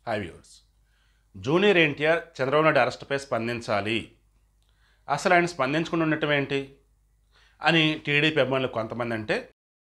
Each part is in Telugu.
high viewers junior NTR Chandrababu Naidu అరెస్ట్పై స్పందించాలి అసలు ఆయన స్పందించకుండా ఉండటం ఏంటి అని టీడీపీ అభిమానులు కొంతమంది అంటే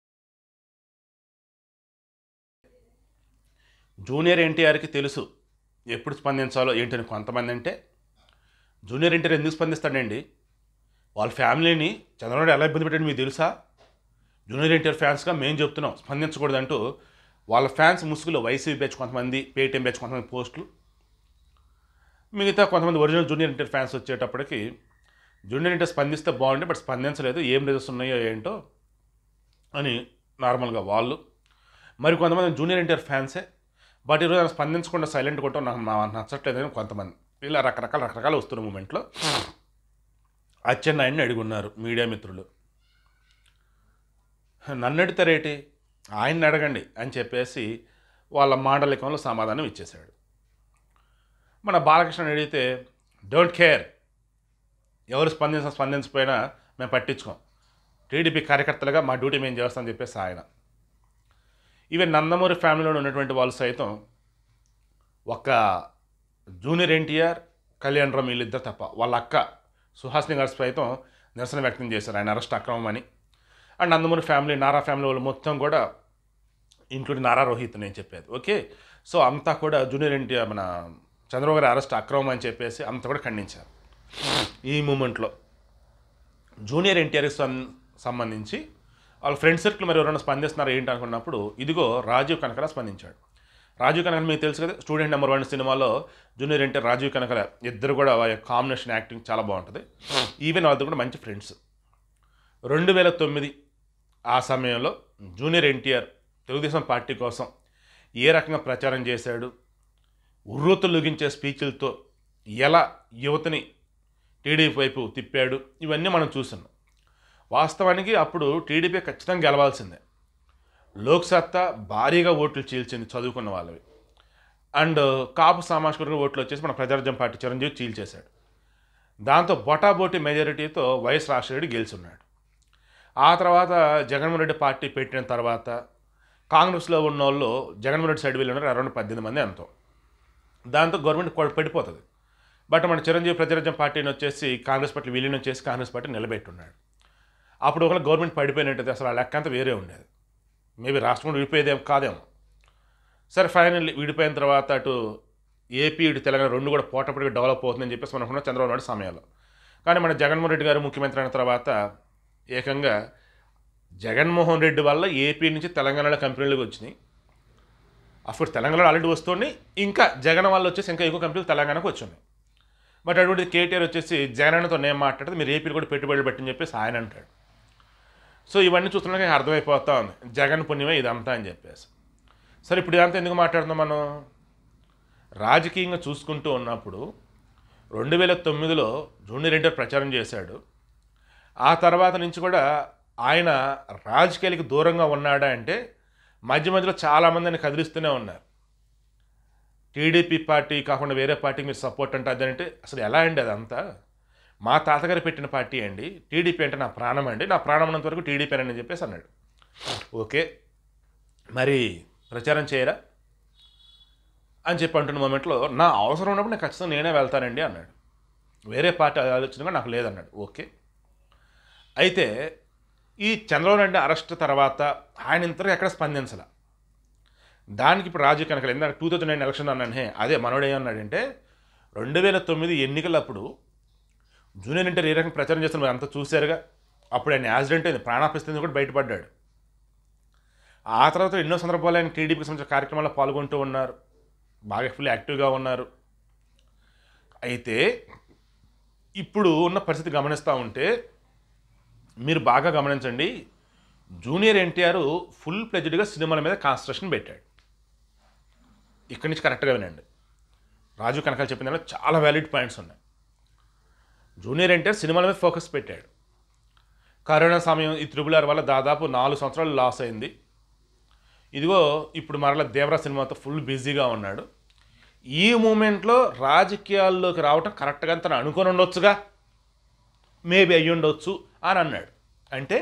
జూనియర్ ఎన్టీఆర్కి తెలుసు ఎప్పుడు స్పందించాలో ఏంటని కొంతమంది అంటే జూనియర్ ఎన్టీఆర్ ఎందుకు స్పందిస్తాడండి వాళ్ళ ఫ్యామిలీని చంద్రబాబు నాయుడు ఎలా ఇబ్బంది పెట్టాడు మీకు తెలుసా జూనియర్ ఎన్టీఆర్ ఫ్యాన్స్గా మేము చెప్తున్నాం స్పందించకూడదంటూ వాళ్ళ ఫ్యాన్స్ ముసుగులో వైసీపీ బ్యాచ్ కొంతమంది పేటీఎం బ్యాచ్ కొంతమంది పోస్టులు మిగతా కొంతమంది ఒరిజినల్ జూనియర్ ఎన్టీఆర్ ఫ్యాన్స్ వచ్చేటప్పటికి జూనియర్ ఎన్టీఆర్ స్పందిస్తే బాగుండే బట్ స్పందించలేదు ఏం రిజల్ట్స్ ఉన్నాయో ఏంటో అని నార్మల్గా వాళ్ళు మరి కొంతమంది జూనియర్ ఎన్టీఆర్ ఫ్యాన్సే బట్ ఈరోజు ఆయన స్పందించకుండా సైలెంట్ కొట్టడం నాకు నా- నచ్చట్లేదని కొంతమంది ఇలా రకరకాల రకరకాల వస్తున్న మూమెంట్లో అచ్చెన్నాయుడిని అడుగున్నారు మీడియా మిత్రులు నన్ను అడుగుతారేటి ఆయన్ని అడగండి అని చెప్పేసి వాళ్ళ మాండలికంలో సమాధానం ఇచ్చేశాడు మన బాలకృష్ణ అడిగితే డోంట్ కేర్ ఎవరు స్పందించిన స్పందించకపోయినా మేము పట్టించుకోం టీడీపీ కార్యకర్తలుగా మా డ్యూటీ మేము చేస్తామని చెప్పేసి ఆయన ఈవెన్ నందమూరి ఫ్యామిలీలో ఉన్నటువంటి వాళ్ళు సైతం ఒక జూనియర్ ఎన్టీఆర్ కళ్యాణ్ రామ్ వీళ్ళిద్దరు తప్ప వాళ్ళ అక్క సుహాసిని గారు సైతం నిరసన వ్యక్తం చేశారు ఆయన అరెస్ట్ అక్రమం అని and Nandamuri family Nara family వాళ్ళు మొత్తం కూడా ఇంక్లూడింగ్ నారా రోహిత్ నేను చెప్పేది ఓకే సో అంతా కూడా జూనియర్ ఎన్టీఆర్ మన చంద్రబాబు గారి అరెస్ట్ అక్రమం అని చెప్పేసి అంతా కూడా ఖండించారు ఈ మూమెంట్లో జూనియర్ ఎన్టీఆర్కి సం- సంబంధించి వాళ్ళ ఫ్రెండ్ సర్కిల్ మరి ఎవరైనా స్పందిస్తున్నారు ఏంటి అనుకున్నప్పుడు ఇదిగో రాజీవ్ కనకల స్పందించాడు రాజీవ్ కనకల మీకు తెలుసు కదా స్టూడెంట్ నెంబర్ వన్ సినిమాలో జూనియర్ ఎన్టీఆర్ రాజీవ్ కనకల ఇద్దరు కూడా వాళ్ళ కాంబినేషన్ యాక్టింగ్ చాలా బాగుంటుంది ఈవెన్ వాళ్ళతో కూడా మంచి ఫ్రెండ్స్ రెండు వేల తొమ్మిది ఆ సమయంలో జూనియర్ ఎన్టీఆర్ తెలుగుదేశం పార్టీ కోసం ఏ రకంగా ప్రచారం చేశాడు ఉర్రూతలుగించే స్పీచ్లతో ఎలా యువతని టీడీపీ వైపు తిప్పాడు ఇవన్నీ మనం చూస్తున్నాం వాస్తవానికి అప్పుడు టీడీపీ ఖచ్చితంగా గెలవాల్సిందే లోక్సత్తా భారీగా ఓట్లు చీల్చింది చదువుకున్న వాళ్ళవి అండ్ కాపు సామాజిక వర్గ ఓట్లు వచ్చేసి మన ప్రజారాజ్యం పార్టీ చిరంజీవి చీల్చేశాడు దాంతో బొటాబోటి మెజారిటీతో వైఎస్ రాజశేఖర గెలిచున్నాడు ఆ తర్వాత జగన్మోహన్ రెడ్డి పార్టీ పెట్టిన తర్వాత కాంగ్రెస్లో ఉన్న వాళ్ళు జగన్మోహన్ రెడ్డి సైడ్ వెళ్ళి ఉన్నారు అరౌండ్ పద్దెనిమిది మంది ఎంతో దాంతో గవర్నమెంట్ కొ- పడిపోతుంది బట్ మన చిరంజీవి ప్రజారాజ్యం పార్టీని వచ్చేసి కాంగ్రెస్ పార్టీ విలీనం చేసి కాంగ్రెస్ పార్టీ నిలబెట్టున్నాడు అప్పుడు ఒకవేళ గవర్నమెంట్ పడిపోయినట్టయితే అసలు ఆ లెక్క అంతా వేరే ఉండేది మేబీ రాష్ట్రం కూడా విడిపోయేదేం కాదేమో సరే ఫైనల్ విడిపోయిన తర్వాత అటు ఏపీ ఇటు తెలంగాణ రెండు కూడా పోటపడిగా డెవలప్ అవుతుందని చెప్పేసి మనం అనుకున్నాం చంద్రబాబు నాయుడు సమయంలో కానీ మన జగన్మోహన్ రెడ్డి గారు ముఖ్యమంత్రి అయిన తర్వాత ఏకంగా జగన్మోహన్ రెడ్డి వల్ల ఏపీ నుంచి తెలంగాణలో కంపెనీలకు వచ్చినాయి అఫ్కోర్స్ తెలంగాణలో ఆల్రెడీ వస్తుంది ఇంకా జగన్ వాళ్ళు వచ్చేసి ఇంకా ఎక్కువ కంపెనీలు తెలంగాణకు వచ్చున్నాయి బట్ అటువంటి కేటీఆర్ వచ్చేసి జగన్తో నేను మాట్లాడితే మీరు ఏపీలు కూడా పెట్టుబడులు పెట్టని చెప్పేసి ఆయన అంటాడు సో ఇవన్నీ చూస్తున్నాక అర్థమైపోతా ఉంది జగన్ పుణ్యమే ఇదంతా అని చెప్పేసి సరే ఇప్పుడు ఇదంతా ఎందుకు మాట్లాడుతున్నాం మనం రాజకీయంగా చూసుకుంటూ ఉన్నప్పుడు రెండు వేల తొమ్మిదిలో జూనియర్ ఎన్టీఆర్ ప్రచారం చేశాడు ఆ తర్వాత నుంచి కూడా ఆయన రాజకీయాలకి దూరంగా ఉన్నాడా అంటే మధ్య మధ్యలో చాలామందిని కదిలిస్తూనే ఉన్నారు టీడీపీ పార్టీ కాకుండా వేరే పార్టీకి మీరు సపోర్ట్ అంటే అదంటే అసలు ఎలా అండి అదంతా మా తాతగారు పెట్టిన పార్టీ అండి టీడీపీ అంటే నా ప్రాణం అండి నా ప్రాణం ఉన్నంత వరకు టీడీపీ అని చెప్పేసి అన్నాడు ఓకే మరి ప్రచారం చేయరా అని చెప్పి అంటున్న మూమెంట్లో నా అవసరం ఉన్నప్పుడు నేను ఖచ్చితంగా నేనే వెళ్తానండి అన్నాడు వేరే పార్టీ ఆలోచన కూడా నాకు లేదన్నాడు ఓకే అయితే ఈ చంద్రబాబు నాయుడు అరెస్ట్ తర్వాత ఆయన ఇంతవరకు ఎక్కడ స్పందించాల దానికి ఇప్పుడు రాజు కనుక ఇందాక టూ థౌజండ్ నైన్ ఎలక్షన్ అన్నాను హే అదే మనోడు ఏమన్నాడంటే రెండు వేల తొమ్మిది ఎన్నికలప్పుడు జూనియర్ ఇంటర్ ఏ రకంగా ప్రచారం చేస్తున్న మీరు అంతా చూశారుగా అప్పుడు ఆయన యాక్సిడెంట్ అయింది ప్రాణాపిస్తుంది కూడా బయటపడ్డాడు ఆ తర్వాత ఎన్నో సందర్భాలు ఆయన టీడీపీకి సంబంధించిన కార్యక్రమాల్లో పాల్గొంటూ ఉన్నారు బాగా ఫుల్ యాక్టివ్గా ఉన్నారు అయితే ఇప్పుడు ఉన్న పరిస్థితి గమనిస్తూ ఉంటే మీరు బాగా గమనించండి జూనియర్ ఎన్టీఆర్ ఫుల్ ప్లెజ్డ్గా సినిమాల మీద కాన్సన్ట్రేషన్ పెట్టాడు ఇక్కడి నుంచి కరెక్ట్గా వినండి రాజు కనకాలు చెప్పిన దాంట్లో చాలా వ్యాలిడ్ పాయింట్స్ ఉన్నాయి జూనియర్ ఎన్టీఆర్ సినిమాల మీద ఫోకస్ పెట్టాడు కరోనా సమయం ఈ త్రిబుల్ ఆర్ వల్ల దాదాపు నాలుగు సంవత్సరాలు లాస్ అయింది ఇదిగో ఇప్పుడు మరలా దేవరా సినిమాతో ఫుల్ బిజీగా ఉన్నాడు ఈ మూమెంట్లో రాజకీయాల్లోకి రావటం కరెక్ట్గా తను అనుకొని ఉండొచ్చుగా మేబీ అయ్యి ఉండొచ్చు అని అన్నాడు అంటే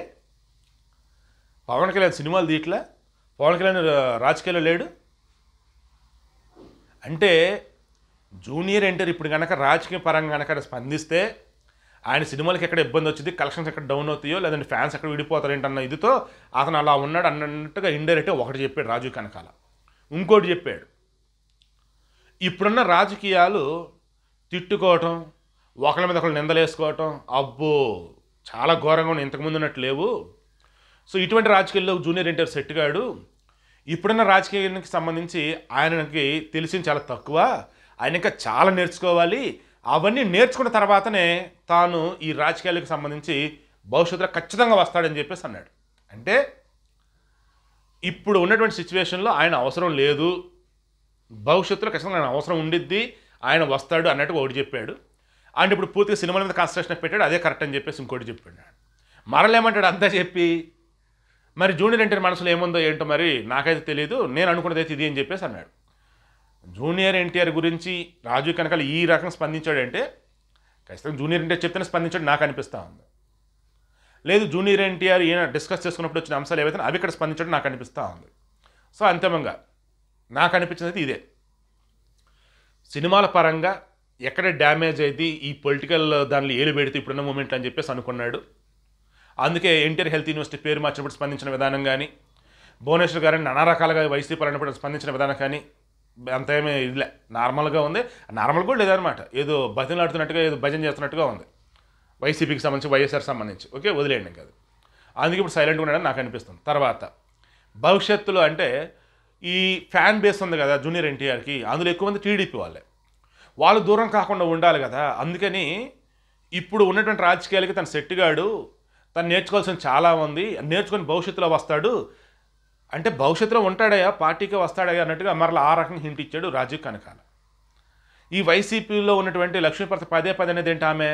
పవన్ కళ్యాణ్ సినిమాలు తీయట్లే పవన్ కళ్యాణ్ రా- రాజకీయాల్లో లేడు అంటే జూనియర్ ఎన్టీఆర్ ఇప్పుడు కనుక రాజకీయ పరంగా కనుక స్పందిస్తే ఆయన సినిమాలకి ఎక్కడ ఇబ్బంది వచ్చింది కలెక్షన్స్ ఎక్కడ డౌన్ అవుతాయో లేదంటే ఫ్యాన్స్ ఎక్కడ విడిపోతారు ఏంటన్న ఇదితో అతను అలా ఉన్నాడు అన్నట్టుగా ఇండైరెక్ట్గా ఒకటి చెప్పాడు రాజు కనకాల ఇంకోటి చెప్పాడు ఇప్పుడున్న రాజకీయాలు తిట్టుకోవటం ఒకళ్ళ మీద ఒకళ్ళు నిందలేసుకోవటం అబ్బో చాలా ఘోరంగా ఉన్నాయి ఇంతకుముందు ఉన్నట్టు లేవు సో ఇటువంటి రాజకీయాల్లో జూనియర్ ఎన్టీఆర్ సెట్ గాడు ఇప్పుడున్న రాజకీయానికి సంబంధించి ఆయనకి తెలిసింది చాలా తక్కువ ఆయన ఇంకా చాలా నేర్చుకోవాలి అవన్నీ నేర్చుకున్న తర్వాతనే తాను ఈ రాజకీయాలకు సంబంధించి భవిష్యత్తులో ఖచ్చితంగా వస్తాడని చెప్పేసి అన్నాడు అంటే ఇప్పుడు ఉన్నటువంటి సిచ్యువేషన్లో ఆయన అవసరం లేదు భవిష్యత్తులో ఖచ్చితంగా ఆయన అవసరం ఉండిద్ది ఆయన వస్తాడు అన్నట్టు ఒకటి చెప్పాడు అండ్ ఇప్పుడు పూర్తిగా సినిమాల మీద కాన్సన్ట్రేషన్ పెట్టాడు అదే కరెక్ట్ అని చెప్పేసి ఇంకోటి చెప్పాడు మరలేమంటాడు అంతా చెప్పి మరి జూనియర్ ఎన్టీఆర్ మనసులో ఏముందో ఏంటో మరి నాకైతే తెలియదు నేను అనుకున్నది అయితే ఇది అని చెప్పేసి అన్నాడు జూనియర్ ఎన్టీఆర్ గురించి రాజు కనకాల ఈ రకంగా స్పందించాడంటే ఖచ్చితంగా జూనియర్ ఎన్టీఆర్ చెప్తేనే స్పందించాడు నాకు అనిపిస్తూ ఉంది లేదు జూనియర్ ఎన్టీఆర్ ఈయన డిస్కస్ చేసుకున్నప్పుడు వచ్చిన అంశాలు ఏవైతే అవి ఇక్కడ స్పందించడం నాకు అనిపిస్తూ ఉంది సో అంతిమంగా నాకు అనిపించింది అయితే ఇదే సినిమాల పరంగా ఎక్కడ డ్యామేజ్ అయింది ఈ పొలిటికల్ దానిలో ఏలు పెడితే ఇప్పుడున్న మూమెంట్ అని చెప్పేసి అనుకున్నాడు అందుకే ఎన్టీఆర్ హెల్త్ యూనివర్సిటీ పేరు మార్చినప్పుడు స్పందించిన విధానం కానీ భువనేశ్వర్ గారిని నానా రకాలుగా వైసీపీ అన్నప్పుడు స్పందించిన విధానం కానీ అంత ఏమీ ఇదిలే నార్మల్గా ఉంది నార్మల్ కూడా లేదనమాట ఏదో భజనలాడుతున్నట్టుగా ఏదో భజన చేస్తున్నట్టుగా ఉంది వైసీపీకి సంబంధించి వైఎస్ఆర్ సంబంధించి ఓకే వదిలేయండి ఇంకా అది అందుకే ఇప్పుడు సైలెంట్గా ఉన్నాడని నాకు అనిపిస్తుంది తర్వాత భవిష్యత్తులో అంటే ఈ ఫ్యాన్ బేస్ ఉంది కదా జూనియర్ ఎన్టీఆర్కి అందులో ఎక్కువ మంది టీడీపీ వాళ్ళే వాళ్ళు దూరం కాకుండా ఉండాలి కదా అందుకని ఇప్పుడు ఉన్నటువంటి రాజకీయాలకి తన సెట్టిగాడు తను నేర్చుకోవాల్సిన చాలా ఉంది నేర్చుకొని భవిష్యత్తులో వస్తాడు అంటే భవిష్యత్తులో ఉంటాడయ్యా పార్టీకి వస్తాడయ్యా అన్నట్టుగా మరలా ఆ రకంగా హింట్ ఇచ్చాడు రాజీవ్ కనకాల ఈ వైసీపీలో ఉన్నటువంటి లక్ష్మీపతి పదే పదే అనేది ఏంటి ఆమె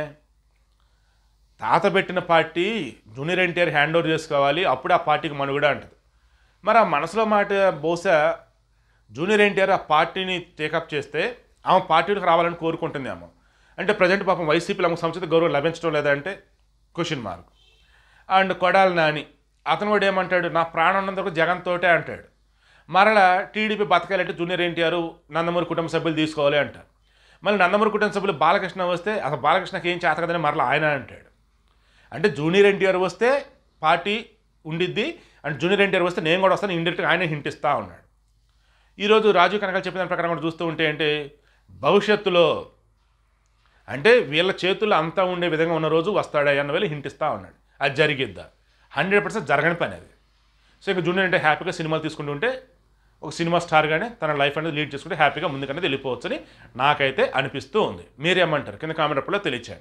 తాత పెట్టిన party junior NTR hand over చేసుకోవాలి అప్పుడు ఆ పార్టీకి మనుగడ అంటది మరి ఆ మనసులో మాట బహుశా జూనియర్ ఎన్టీఆర్ ఆ పార్టీని టేకప్ చేస్తే ఆమె పార్టీలకు రావాలని కోరుకుంటుంది ఆమె అంటే ప్రజెంట్ పాపం వైసీపీలో ఆమె సముచిత గౌరవం లభించడం లేదా అంటే question mark and Kodali Nani అతను కూడా ఏమంటాడు నా ప్రాణం ఉన్నంత వరకు జగన్ తోటే అంటాడు మరలా టీడీపీ బతకాలంటే జూనియర్ ఎన్టీఆర్ నందమూరి కుటుంబ సభ్యులు తీసుకోవాలి అంటారు మళ్ళీ నందమూరి కుటుంబ సభ్యులు బాలకృష్ణ వస్తే అసలు బాలకృష్ణకి ఏం చేత కదని మరలా ఆయన అంటాడు అంటే జూనియర్ ఎన్టీఆర్ వస్తే పార్టీ ఉండిద్ది అండ్ జూనియర్ ఎన్టీఆర్ వస్తే నేను కూడా వస్తాను ఇండైరెక్ట్గా ఆయన హింట్ ఇస్తా ఉన్నాడు ఈరోజు రాజీవ్ కనకాలు చెప్పిన దాని ప్రకారం కూడా చూస్తూ ఉంటే అంటే భవిష్యత్తులో అంటే వీళ్ళ చేతుల్లో అంతా ఉండే విధంగా ఉన్న రోజు వస్తాడా అన్న వేళ హింట్ ఇస్తా ఉన్నాడు అది జరిగిద్దా హండ్రెడ్ పర్సెంట్ జరగని పని అది సో ఇక జూనియర్ అంటే హ్యాపీగా సినిమాలు తీసుకుంటూ ఉంటే ఒక సినిమా స్టార్గానే తన లైఫ్ అనేది లీడ్ చేసుకుంటే హ్యాపీగా ముందుకనేది వెళ్ళిపోవచ్చని నాకైతే అనిపిస్తూ ఉంది మీరేమంటారు కింద కామెంట్ అప్పులో తెలియచేయండి